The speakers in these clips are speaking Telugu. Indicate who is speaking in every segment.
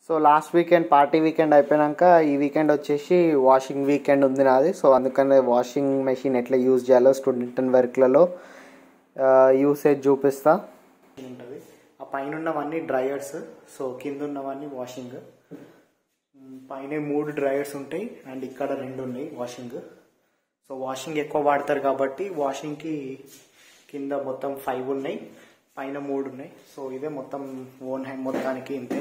Speaker 1: So last weekend party weekend అయిపోయాక ఈ వీకెండ్ వచ్చేసి వాషింగ్ వీకెండ్ ఉంది నాది సో అందుకనే వాషింగ్ మెషిన్ ఎట్లా యూజ్ చేయాలో స్టూడెంట్ వర్క్లలో యూసేజ్ చూపిస్తా ఉంటుంది ఆ పైన ఉన్నవన్నీ డ్రయర్స్ సో కింద ఉన్నవన్నీ వాషింగ్ పైన మూడు డ్రయర్స్ ఉంటాయి అండ్ ఇక్కడ రెండు ఉన్నాయి వాషింగ్ సో వాషింగ్ ఎక్కువ వాడతారు కాబట్టి వాషింగ్కి కింద మొత్తం ఫైవ్ ఉన్నాయి పైన మూడు ఉన్నాయి సో ఇదే మొత్తం ఓన్ హ్యాండ్ మొత్తానికి ఇంతే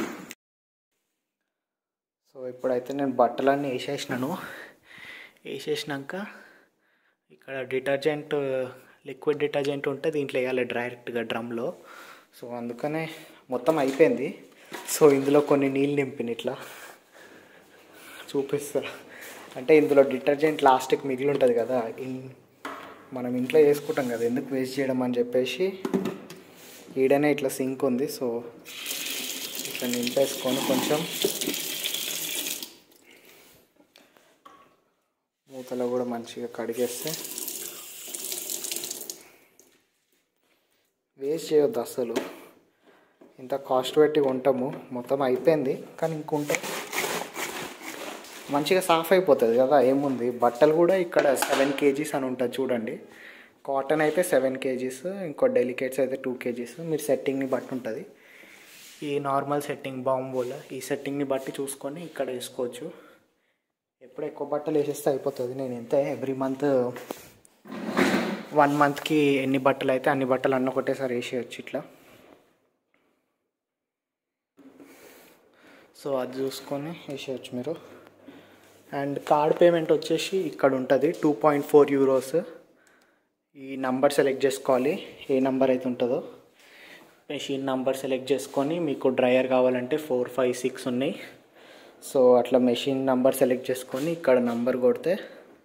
Speaker 1: సో ఇప్పుడైతే నేను బట్టలన్నీ వేసేసినాను వేసేసినాక ఇక్కడ డిటర్జెంట్ లిక్విడ్ డిటర్జెంట్ ఉంటే దీంట్లో వేయాలి డైరెక్ట్గా డ్రమ్లో సో అందుకనే మొత్తం అయిపోయింది సో ఇందులో కొన్ని నీళ్ళు నింపిన ఇట్లా చూపిస్తా అంటే ఇందులో డిటర్జెంట్ లాస్ట్కి మిగిలి ఉంటుంది కదా ఇన్ మనం ఇంట్లో వేసుకుంటాం కదా ఎందుకు వేస్ట్ చేయడం అని చెప్పేసి ఈడనే ఇట్లా సింక్ ఉంది సో ఇట్లా నింపేసుకొని కొంచెం మూతలో కూడా మంచిగా కడిగేస్తే వేస్ట్ చేయొద్దు అసలు ఇంత కాస్ట్ పెట్టి ఉంటాము మొత్తం అయిపోయింది కానీ ఇంకుంటాం మంచిగా సాఫ్ అయిపోతుంది కదా ఏముంది బట్టలు కూడా ఇక్కడ సెవెన్ కేజీస్ అని ఉంటుంది చూడండి కాటన్ అయితే సెవెన్ కేజీస్ ఇంకో డెలికేట్స్ అయితే టూ కేజీస్ మీరు సెట్టింగ్ని బట్టి ఉంటుంది ఈ నార్మల్ సెట్టింగ్ బాంబోల ఈ సెట్టింగ్ని బట్టి చూసుకొని ఇక్కడ వేసుకోవచ్చు ఎప్పుడు ఎక్కువ బట్టలు వేసేస్తే అయిపోతుంది నేను ఎంత ఎవ్రీ మంత్ వన్ మంత్కి ఎన్ని బట్టలు అయితే అన్ని బట్టలు అన్న ఒకటేసారి వేసేయచ్చు ఇట్లా సో అది చూసుకొని వేసేయచ్చు మీరు అండ్ కార్డ్ పేమెంట్ వచ్చేసి ఇక్కడ ఉంటుంది టూ పాయింట్ ఫోర్ యూరోస్ ఈ నంబర్ సెలెక్ట్ చేసుకోవాలి ఏ నంబర్ అయితే ఉంటుందో మెషిన్ నంబర్ సెలెక్ట్ చేసుకొని మీకు డ్రయర్ కావాలంటే ఫోర్ ఫైవ్ సిక్స్ ఉన్నాయి సో అట్లా మెషిన్ నంబర్ సెలెక్ట్ చేసుకొని ఇక్కడ నంబర్ కొడితే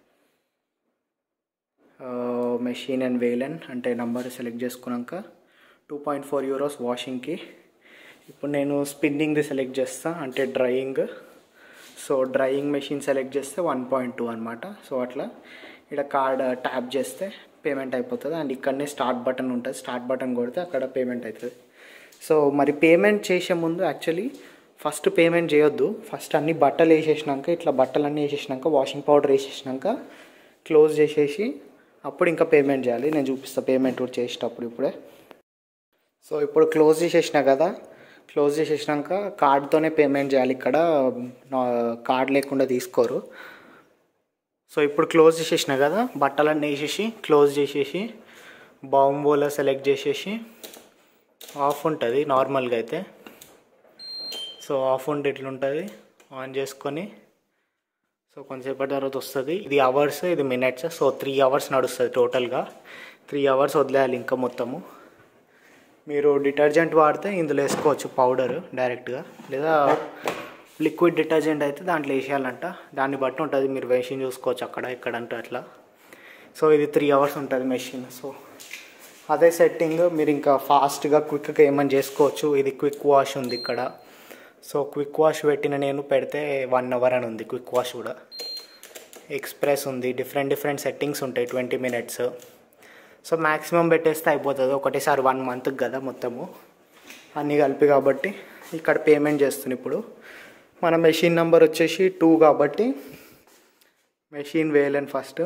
Speaker 1: మెషిన్ అండ్ వేలన్ అంటే నంబర్ సెలెక్ట్ చేసుకున్నాక టూ పాయింట్ ఫోర్ యూరోస్ వాషింగ్కి ఇప్పుడు నేను స్పిన్నింగ్ది సెలెక్ట్ చేస్తా అంటే drying so drying machine select చేస్తే వన్ పాయింట్ టూ అనమాట సో అట్లా ఇక్కడ కార్డ్ ట్యాప్ చేస్తే పేమెంట్ అయిపోతుంది అండ్ ఇక్కడనే స్టార్ట్ బటన్ ఉంటుంది స్టార్ట్ బటన్ కొడితే అక్కడ పేమెంట్ అవుతుంది సో మరి పేమెంట్ చేసే ముందు యాక్చువల్లీ ఫస్ట్ పేమెంట్ చేయొద్దు ఫస్ట్ అన్ని బట్టలు వేసేసినాక ఇట్లా బట్టలన్నీ వేసేసినాక వాషింగ్ పౌడర్ వేసేసినాక క్లోజ్ చేసేసి అప్పుడు ఇంకా పేమెంట్ చేయాలి నేను చూపిస్తాను పేమెంట్ కూడా చేసేటప్పుడు ఇప్పుడే సో ఇప్పుడు క్లోజ్ చేసేసిన కదా క్లోజ్ చేసేసినాక కార్డ్తోనే పేమెంట్ చేయాలి ఇక్కడ కార్డ్ లేకుండా తీసుకోరు సో ఇప్పుడు క్లోజ్ చేసేసిన కదా బట్టలన్నీ వేసేసి క్లోజ్ చేసేసి బాంబోలో సెలెక్ట్ చేసేసి ఆఫ్ ఉంటుంది నార్మల్గా అయితే సో ఆఫ్ ఉంటే ఇట్లుంటుంది ఆన్ చేసుకొని సో కొంచెంసేపటి తర్వాత వస్తుంది ఇది అవర్స్ ఇది మినిట్స్ సో త్రీ అవర్స్ నడుస్తుంది టోటల్గా త్రీ అవర్స్ వదిలేయాలి ఇంకా మొత్తము మీరు డిటర్జెంట్ వాడితే ఇందులో వేసుకోవచ్చు పౌడర్ డైరెక్ట్గా లేదా లిక్విడ్ డిటర్జెంట్ అయితే దాంట్లో వేసేయాలంట దాన్ని బట్టి ఉంటుంది మీరు మెషిన్ చూసుకోవచ్చు అక్కడ ఇక్కడ అంటే అట్లా సో ఇది త్రీ అవర్స్ ఉంటుంది మెషిన్ సో అదే సెట్టింగ్ మీరు ఇంకా ఫాస్ట్గా క్విక్గా ఏమైనా చేసుకోవచ్చు ఇది క్విక్ వాష్ ఉంది ఇక్కడ సో క్విక్ వాష్ పెట్టిన నేను పెడితే వన్ అవర్ అని ఉంది క్విక్ వాష్ కూడా ఎక్స్ప్రెస్ ఉంది డిఫరెంట్ డిఫరెంట్ సెట్టింగ్స్ ఉంటాయి ట్వంటీ మినిట్స్ సో మ్యాక్సిమం పెట్టేస్తే అయిపోతుంది ఒకటేసారి వన్ మంత్కి కదా మొత్తము అన్నీ కలిపి కాబట్టి ఇక్కడ పేమెంట్ చేస్తుంది ఇప్పుడు మన మెషిన్ నెంబర్ వచ్చేసి టూ కాబట్టి మెషిన్ వేయలేను ఫస్ట్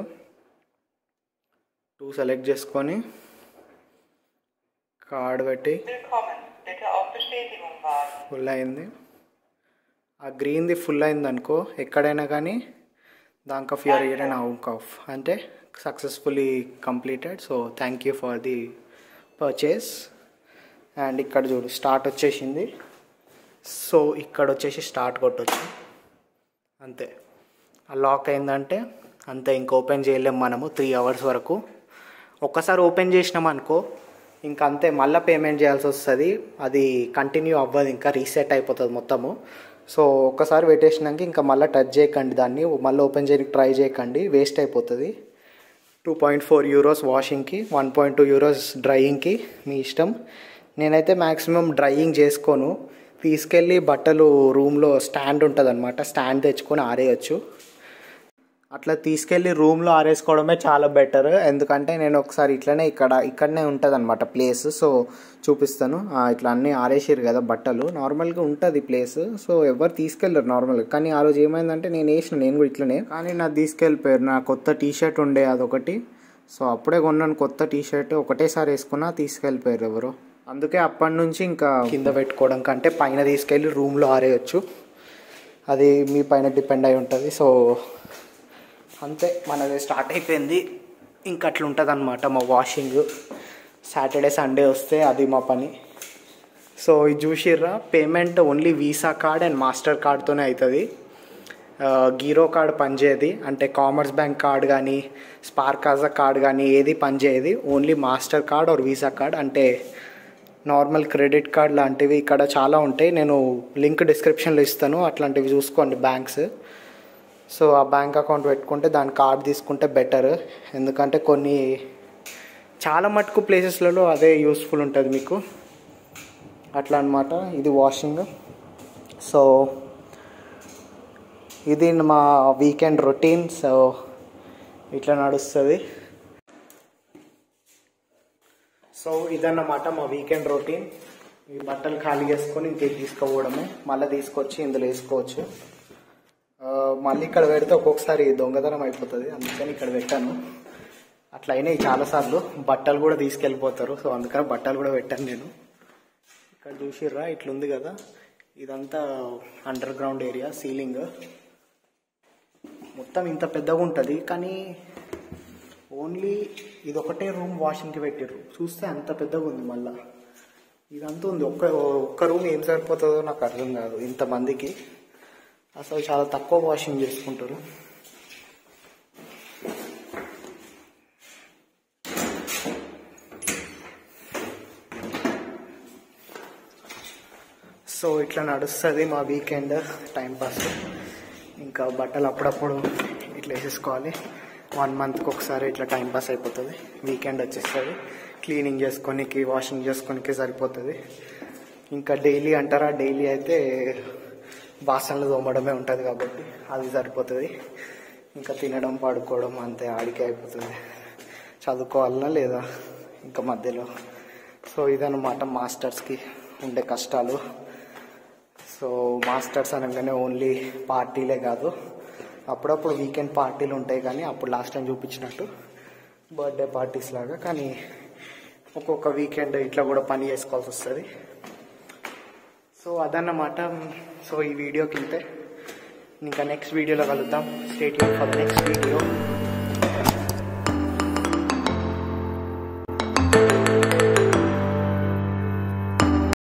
Speaker 1: టూ సెలెక్ట్ చేసుకొని కార్డ్ పెట్టి
Speaker 2: Willkommen. Bitte auf Bestätigung warten.
Speaker 1: Full అయింది ఆ గ్రీన్ది ఫుల్ అయింది అనుకో ఎక్కడైనా కానీ thank of your year and out of అంటే successfully completed so thank you for the purchase and ఇక్కడ చూడు స్టార్ట్ వచ్చేసింది సో ఇక్కడ వచ్చేసి స్టార్ట్ కొట్టొచ్చు అంతే ఆ లాక్ అయిందంటే అంతే ఇంక ఓపెన్ చేయలేం మనము త్రీ అవర్స్ వరకు ఒక్కసారి ఓపెన్ చేసినాం అనుకో ఇంకా అంతే మళ్ళీ పేమెంట్ చేయాల్సి వస్తుంది అది కంటిన్యూ అవ్వదు ఇంకా రీసెట్ అయిపోతుంది మొత్తము సో ఒక్కసారి పెట్టేసినాక ఇంకా మళ్ళీ టచ్ చేయకండి దాన్ని మళ్ళీ ఓపెన్ చేయడానికి ట్రై చేయకండి వేస్ట్ అయిపోతుంది టూ పాయింట్ ఫోర్ యూరోస్ వాషింగ్కి వన్ పాయింట్ టూ యూరోస్ డ్రైయింగ్కి మీ ఇష్టం నేనైతే మ్యాక్సిమం డ్రైయింగ్ చేసుకోను తీసుకెళ్ళి బట్టలు రూమ్లో స్టాండ్ ఉంటుంది అనమాట స్టాండ్ తెచ్చుకొని ఆరేయచ్చు అట్లా తీసుకెళ్ళి రూమ్లో ఆరేసుకోవడమే చాలా బెటర్ ఎందుకంటే నేను ఒకసారి ఇట్లనే ఇక్కడ ఇక్కడనే ఉంటుంది అనమాట ప్లేస్ సో చూపిస్తాను ఆ, ఇట్లా అన్నీ ఆరేసారు కదా బట్టలు నార్మల్గా ఉంటుంది ప్లేస్ సో ఎవరు తీసుకెళ్ళరు నార్మల్గా కానీ ఆ రోజు ఏమైందంటే నేను వేసిన నేను కూడా ఇట్లనే కానీ నాకు తీసుకెళ్ళిపోయారు నా కొత్త టీ షర్ట్ ఉండే అదొకటి సో అప్పుడే కొన్నాను కొత్త టీ షర్ట్ ఒకటేసారి వేసుకున్నా తీసుకెళ్ళిపోయారు ఎవరు అందుకే అప్పటి నుంచి ఇంకా కింద పెట్టుకోవడం కంటే పైన తీసుకెళ్ళి రూమ్లో ఆరేయచ్చు అది మీ పైన డిపెండ్ అయి ఉంటుంది సో అంతే మనది స్టార్ట్ అయిపోయింది ఇంకా అట్లా ఉంటుంది అనమాట మా వాషింగ్ సాటర్డే సండే వస్తే అది మా పని సో ఇది చూసిర్రా payment only visa card and master కార్డ్తోనే అవుతుంది గీరో కార్డ్ పనిచేయదు అంటే కామర్స్ బ్యాంక్ కార్డ్ కానీ స్పార్కాజా కార్డ్ కానీ ఏది పనిచేయదు only master card or visa card అంటే నార్మల్ క్రెడిట్ కార్డ్ లాంటివి ఇక్కడ చాలా ఉంటాయి నేను లింక్ డిస్క్రిప్షన్లో ఇస్తాను అట్లాంటివి చూసుకోండి బ్యాంక్స్ సో ఆ బ్యాంక్ అకౌంట్ పెట్టుకుంటే దాని కార్డ్ తీసుకుంటే బెటర్ ఎందుకంటే కొన్ని చాలా మటుకు ప్లేసెస్లలో అదే యూస్ఫుల్ ఉంటుంది మీకు అట్లా అనమాట ఇది వాషింగ్ సో ఇది మా వీకెండ్ రొటీన్ సో ఇట్లా నడుస్తుంది సో ఇదన్నమాట మా వీకెండ్ రొటీన్ ఈ బట్టలు ఖాళీ చేసుకొని ఇంటికి తీసుకుపోవడమే మళ్ళీ తీసుకొచ్చి ఇందులో వేసుకోవచ్చు ఆ, మళ్ళీ ఇక్కడ పెడితే ఒక్కొక్కసారి దొంగతనం అయిపోతుంది అందుకని ఇక్కడ పెట్టాను అట్లా అయినాయి చాలాసార్లు బట్టలు కూడా తీసుకెళ్ళిపోతారు సో అందుకని బట్టలు కూడా పెట్టాను నేను ఇక్కడ చూసిర్రా ఇట్లుంది కదా ఇదంతా అండర్ గ్రౌండ్ ఏరియా సీలింగ్ మొత్తం ఇంత పెద్దగా ఉంటుంది కానీ ఓన్లీ ఇది ఒకటే రూమ్ వాషింగ్కి పెట్టారు చూస్తే అంత పెద్దగా ఉంది మళ్ళా ఇదంతా ఉంది ఒక్క ఒక్క రూమ్ ఏం సరిపోతుందో నాకు అర్థం కాదు ఇంతమందికి అసలు చాలా తక్కువ వాషింగ్ చేసుకుంటారు సో ఇట్లా నడుస్తుంది మా వీకెండ్ టైం పాస్ ఇంకా బట్టలు అప్పుడప్పుడు ఇట్లా వేసేసుకోవాలి వన్ మంత్కి ఒకసారి ఇట్లా టైం పాస్ అయిపోతుంది వీకెండ్ వచ్చేస్తుంది క్లీనింగ్ చేసుకోనికి వాషింగ్ చేసుకోనికి సరిపోతుంది ఇంకా డైలీ అంటారా డైలీ అయితే బాసనలు తోమడమే ఉంటుంది కాబట్టి అది సరిపోతుంది ఇంకా తినడం పడుకోవడం అంతే ఆడికే అయిపోతుంది చదువుకోవాలనా లేదా ఇంకా మధ్యలో సో ఇదన్నమాట మాస్టర్స్కి ఉండే కష్టాలు సో మాస్టర్స్ అనగానే ఓన్లీ పార్టీలే కాదు అప్పుడప్పుడు వీకెండ్ పార్టీలు ఉంటాయి కానీ అప్పుడు లాస్ట్ టైం చూపించినట్టు బర్త్డే పార్టీస్ లాగా కానీ ఒక్కొక్క వీకెండ్ ఇట్లా కూడా పని చేసుకోవాల్సి వస్తుంది సో అదన్నమాట సో ఈ వీడియోకి ఇంతే ఇంకా నెక్స్ట్ వీడియోలో కలుద్దాం స్టేట్ ఫర్ నెక్స్ట్ వీడియో